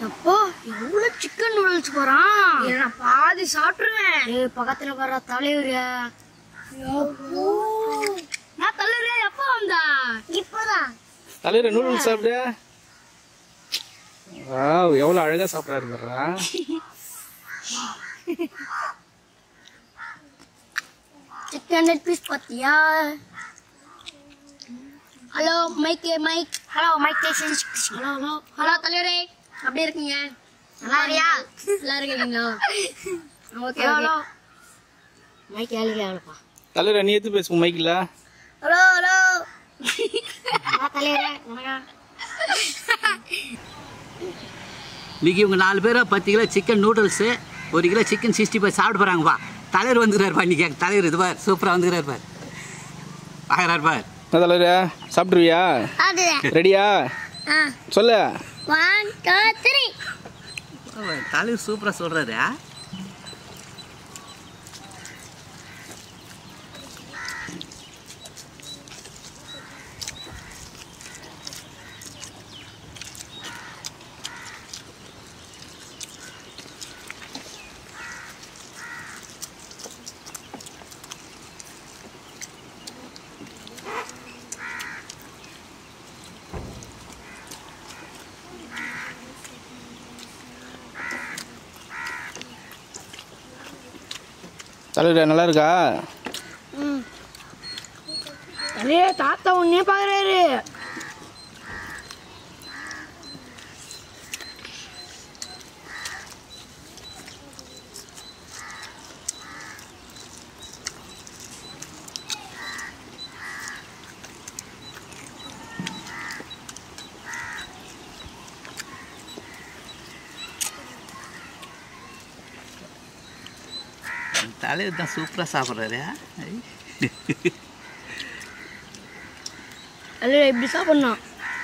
அப்போ எவ்வளவு chicken noodles போறான் நான் பாதி சாப்பிட்டுருவேன் ஏய் பக்கத்துல வர தலைவர் நான் தலைவர் எப்போ வந்தா இப்பதான் தலைவர் நூடுல்ஸ் சாப்பிடு வாவ் எவ்வளோ அழகா சாப்பிட்றாரு பாருடா சிக்கன் லெக் பீஸ் பாத்தியா hello mic mic hello mic டேஷன் ஹலோ ஹலோ ஹலோ தலைவரே எப்படி இருக்கீங்க நல்லா இருக்கியா நல்லா இருக்கீங்களா ஓகே ஹலோ மைக் ஏழுங்க எவ்வளோப்பா தலைவர் நீ எடுத்து பேசுவோம் மைக்கில் ஹலோ ஹலோ தலைவரே வணக்கம் இன்னைக்கு இவங்க நாலு பேரும் பத்து கிலோ சிக்கன் நூடுல்ஸு ஒரு கிலோ சிக்கன் சிக்ஸ்டி ஃபைவ் சாப்பிட போகிறாங்க வா தலைவர் வந்துக்கிறார் பா இன்னைக்கு தலைவர் இது பார் சூப்பராக வந்துக்கிறார் பார் பார்க்குறாரு பார் என்ன தலைவர் சாப்பிட்ருவியா அது ரெடியா ஆ சொல்லு ஒன் டூ த்ரீ தலைவர் சூப்பராக சொல்கிறாரு தலைவர் நல்லா இருக்கா தலையே தாத்தா உன்னே பாக்குறாரு தலைவர் தான் சூப்பராக சாப்பிட்றாரு தலைவர் இப்படி சாப்பிடணும்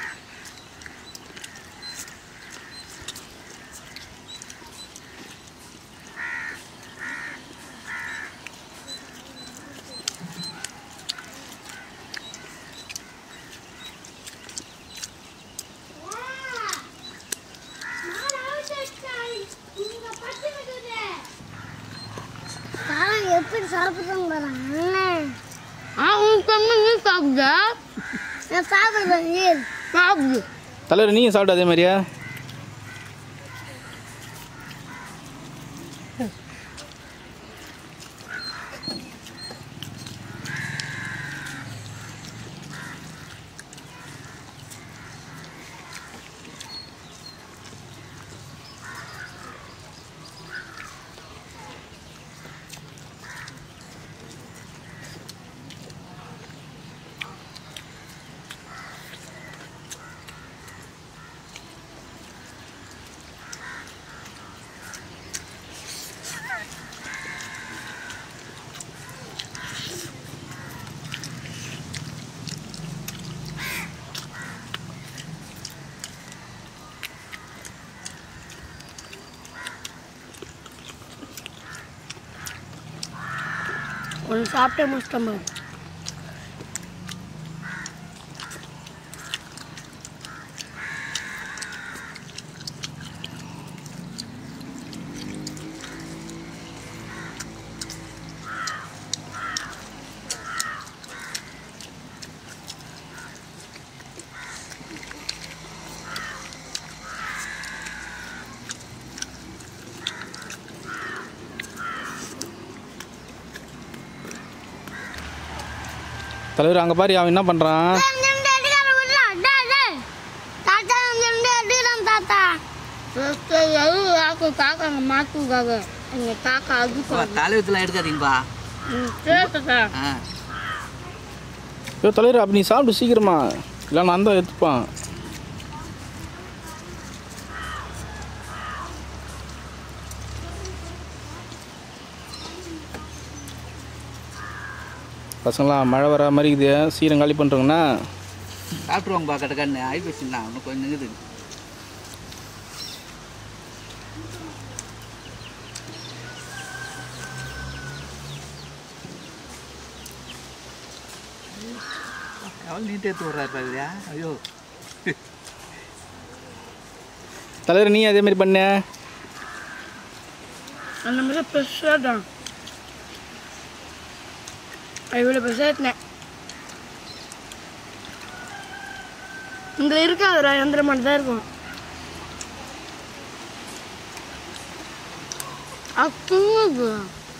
எப்படி சாப்பிடுறாங்க ஆ உன் கம்மி நீ சாப்பிட நான் சாப்பிடுறேன் நீ சாப்பிடு தலைவர் நீயும் சாப்பிட்டு அதே மாதிரியா ஒன்று சாப்பிட்டே முடிச்சிட்டோம் பாரு. தலைவர் அங்கே பாரு அவன் என்ன பண்ணுறான் தலைவத்தில் எடுக்காதீங்கப்பா ஆ ஐயோ தலைவர் அப்படி நீ சாப்பிட்டு சீக்கிரமா இல்லை நான் தான் எடுத்துப்பான் பசங்களாம் மழை வர மாதிரி இருக்குது சீக்கிரம் காலி பண்ணுறோங்கண்ணா சாப்பிட்ருவாங்கப்பா கட்டக்கண்ணு ஆயிப்போச்சுண்ணா இன்னும் கொஞ்சம் இருக்குது எவ்வளோ நீட்டே எடுத்து விட்றாரு பாருயா ஐயோ தலைவர் நீ அதே மாதிரி பண்ண அந்த மாதிரி பெருசாக தான் இவ்வளோ பெருசாக எடுத்தேன் இதில் இருக்காதுடா எந்திர மட்டும் தான் இருக்கும் அப்போ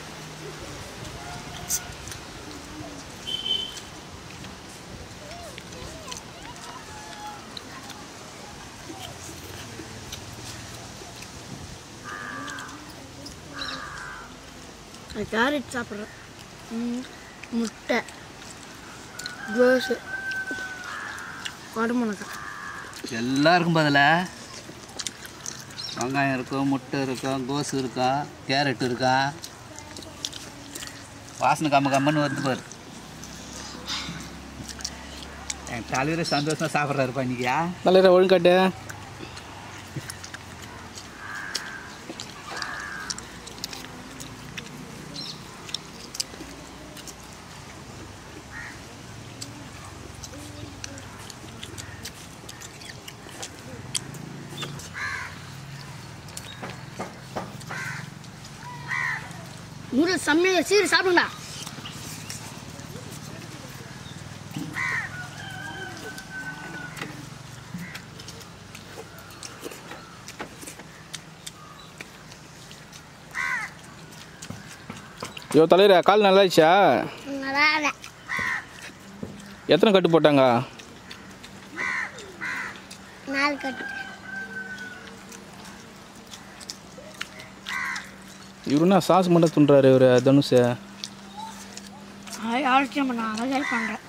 கேரட் சாப்பிட்றேன் ம், முட்டை கோஸு குடமிளகா எல்லாம் இருக்கும் பதில் வெங்காயம் இருக்கும் முட்டை இருக்கும் கோஸ் இருக்கும் கேரட் இருக்கா வாசனை கம்ம கம்மன்னு வருது பாரு என் தலைவரே சந்தோஷமாக சாப்பிட்றாருப்பா இன்னைக்கியா தலைவரை ஒழுங்காட்டு நூறு செம்மையாக சீரு சாப்பிடுங்கடா ஐயோ தலைவரே கால் நல்லாச்சா எத்தனை கட்டு போட்டாங்க நாலு கட்டு இவருன்னா சாஸ் மட்டும் துண்டுறாரு இவர் தனுஷ் ஆலோசனை பண்ண அழகாக பண்ணுறேன்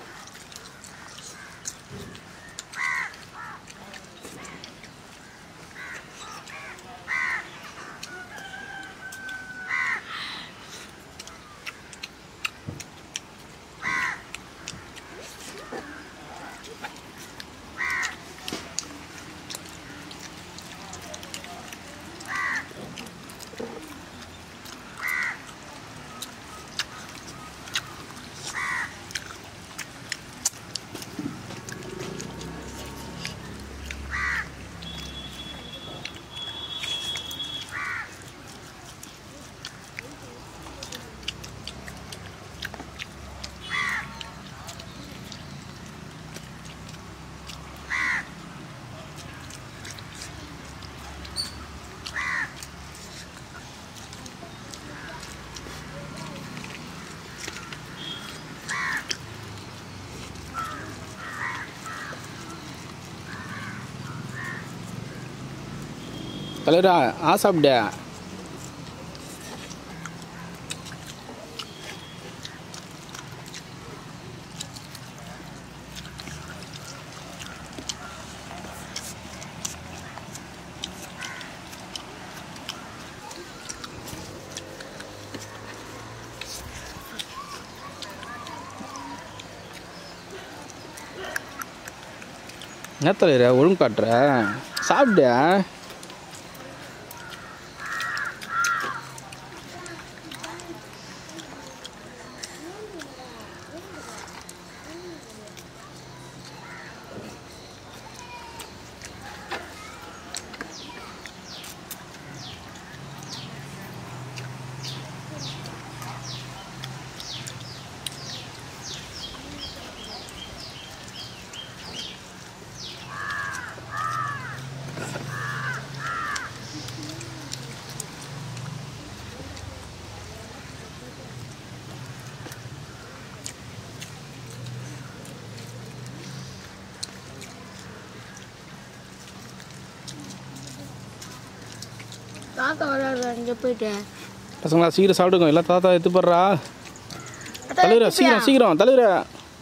தலைவரா ஆ சாப்பிட்டே என்ன தலைவரே ஒழுங்கு காட்டுற சாப்பிட்டே தாத்தா வராது அங்கே போயிட்டு பசங்களா சீக்கிரம் சாப்பிடுங்க எல்லாம் தாத்தா எடுத்து போடுறா தலைவரா சீக்கிரம் சீக்கிரம் தலைவரா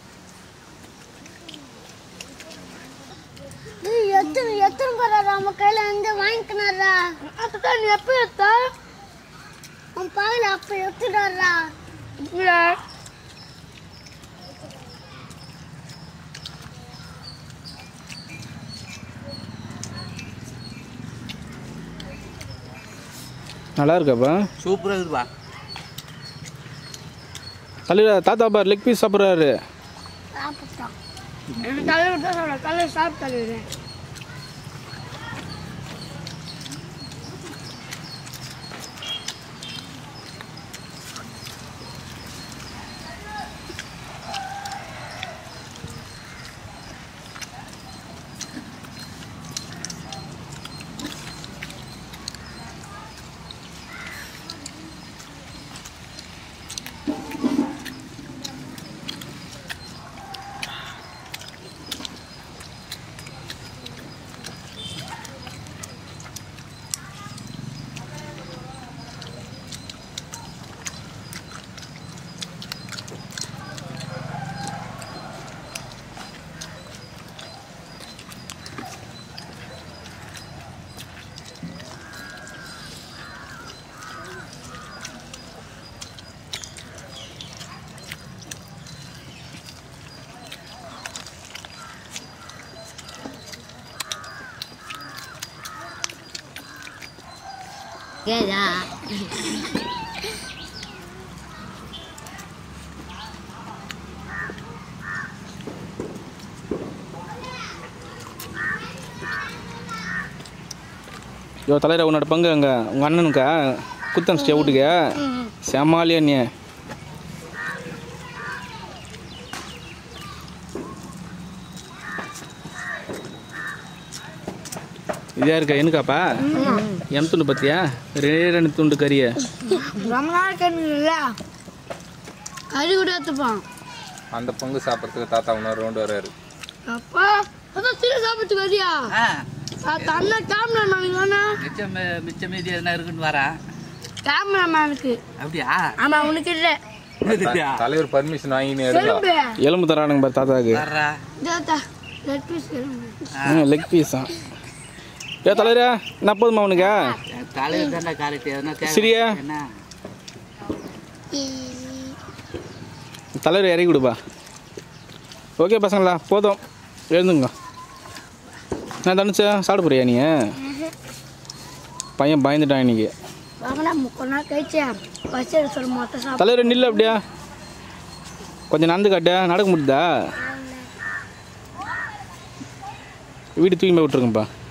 எத்தனை எத்தனை பேரா நம்ம கையில வந்து வாங்கிக்கினாரா அதுதான் நீ எப்போ எடுத்தா உன் பகல அப்போ எடுத்துடாரா நல்லா இருக்காப்பா சூப்பராக இருக்குதுப்பா தலைவரா தாத்தா பார் லெக் பீஸ் சாப்பிட்றாரு சாப்பிட்டான் எனக்கு தலைவர் தான் சொல்ல தலைவர் சாப்பிட்டு தலைவர் கேதா யோ தலைவர உன்னோட பங்கு அங்கே உங்கள் அண்ணனுக்கா குத்தன் ஸ்டே வீட்டுக்கு செமாலியா நீ இதா இருக்கா எனக்காப்பா எம் துண்டு பத்தியா ரெண்டே ரெண்டு துண்டு கறிய ரொம்ப நாள் கேட்டுல கறி கூட எடுத்துப்பான் அந்த பொங்கு சாப்பிட்றதுக்கு தாத்தா இன்னொரு ரவுண்டு வர்றாரு அப்பா அதான் திரு சாப்பிட்டு வரியா ஆ அண்ணா கேமராமேனுக்கு தானே மிச்சம் மி- மிச்சம் மீதி எதுனா இருக்குன்னு வரா கேமராமேனுக்கு அப்படியா ஆமா உனக்கு இல்லை இதுயா? தலைவர் பர்மிஷன் வாங்கினு எடுங்க எலும்பு எலும்பு தரானுங்க பாரு தாத்தாக்கு வர்றா தாத்தா லெட் பீஸ் எலும்பு லெக் பீஸா ஏ தலைவரா என்ன போதுமா உனக்கு என் தலைவர் தாண்டா காலிட்டு எதுனா தேவை சரியா? என்ன தலைவர் இறக்கி விடுப்பா ஓகே பசங்களா போதும் எழுந்துங்க நான் தனிச்சா சாப்பிட போறியா நீ பையன் பயந்துட்டான் இன்னைக்கு வாங்கடா முக்கொண்டு நாள் கழிச்சு பஸ் எடுக்க சொல்ல மொத்தம் சாப்பிட்டு தலைவர் நில்லு அப்படியா கொஞ்சம் நடந்து காட்ட நடக்க முடியுதா வீடு தூக்கி போய் விட்ருங்கப்பா